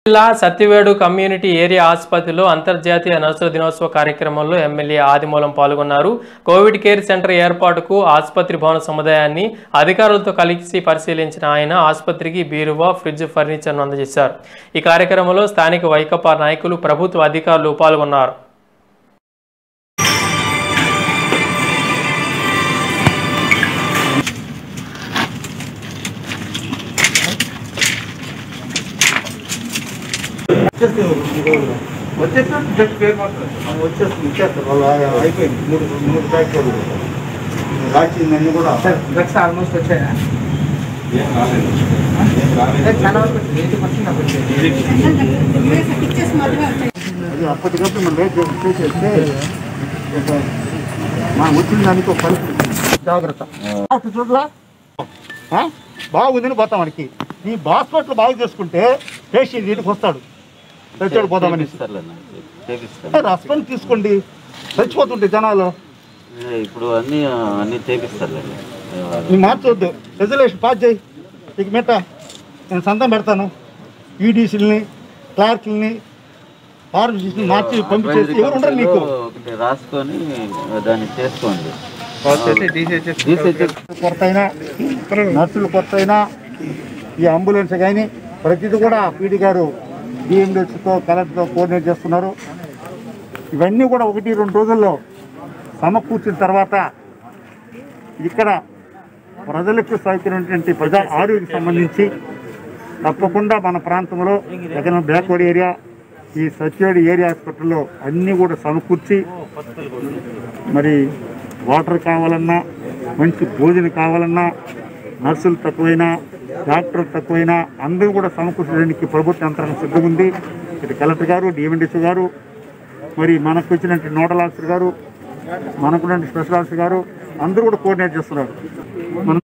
జిల్లా Satyavedu community area ఆసుపత్రిలో అంతర్జాతీయ నర్సుల దినోత్సవ కార్యక్రమంలో ఎమ్మెల్యే ఆదిమూలం పాల్గొన్నారు కోవిడ్ కేర్ సెంటర్ ఏర్పాటుకు ఆసుపత్రి భవన సముదాయాన్ని అధికారులతో కలిసి పరిశీలించిన ఆయన ఆసుపత్రికి బీరువా ఫ్రిడ్జ్ ఫర్నిచర్ను అందజేశారు ఈ కార్యక్రమంలో స్థానిక వైకపా నాయకులు ప్రభుత్వ అధికారులు పాల్గొన్నారు వచ్చేస్తుంది జస్ట్ పేరు మాత్రం వచ్చేస్తుంది ఇచ్చేస్తారు వాళ్ళు ఆ- అయిపోయింది మూడు మూడు ప్యాకెట్లు రాసిందన్నీ కూడా డ్రగ్స్ ఆల్మోస్ట్ వచ్చాయా చాలా వరకు వచ్చింది ఎయిటీ పర్సెంట్ నాకు వచ్చేది అది అప్పటికప్పుడు మనం రేట్ చేసేస్తే మనం వచ్చిన దానికి ఒక పరిస్థితి జాగ్రత్త డాక్టర్ చూడలా ఆ? బాగుందని పోతాం మనకి ఈ హాస్పిటల్ బాగు చేసుకుంటే పేషెంట్ ఇంటికి వస్తాడు చచ్చాడు పోదామని రెస్పాన్స్ తీసుకోండి చచ్చిపోతుంటే జనాలు ఇప్పుడు అన్ని అన్ని చేపిస్తారులేండి నీ మార్చొద్దు రెజల్యూషన్ పాస్ చేయి ఇక మెట్ట నేను సంతం పెడతాను ఈడీసీలని క్లార్క్లని ఫార్మసీస్ని మార్చి పంపించేసి ఎవరు ఉండరు నీకు ఒకటి రాసుకొని దాన్ని చేసుకోండి డీసీహెచ్ఎస్ DCHS కొరత అయినా నర్సులు కొరత అయినా ఈ అంబులెన్స్ కానీ ప్రతిదీ కూడా పీడీ గారు డిఎండిఎస్తో కలెక్టర్తో కోఆర్డినేట్ చేస్తున్నారు ఇవన్నీ కూడా ఒకటి రెండు రోజుల్లో సమకూర్చిన తర్వాత ఇక్కడ ప్రజలకు సౌకర్యమైనటువంటి ప్రజా ఆరోగ్యకి సంబంధించి తప్పకుండా మన ప్రాంతంలో జగన్ బ్యాక్వర్డ్ ఏరియా ఈ సత్యవేడి ఏరియా హాస్పిటల్లో అన్నీ కూడా సమకూర్చి మరి వాటర్ కావాలన్నా మంచి భోజనం కావాలన్నా నర్సులు తక్కువైనా డాక్టర్లు తక్కువైనా అందరూ కూడా సమకూర్చడానికి ప్రభుత్వ యంత్రాంగం సిద్ధంగా ఉంది ఇటు కలెక్టర్ గారు డిఎండిసి గారు మరి మనకు వచ్చినట్టు నోడల్ ఆఫీసర్ గారు మనకున్న స్పెషల్ ఆఫీసర్ గారు అందరూ కూడా కోఆర్డినేట్ చేస్తున్నారు మన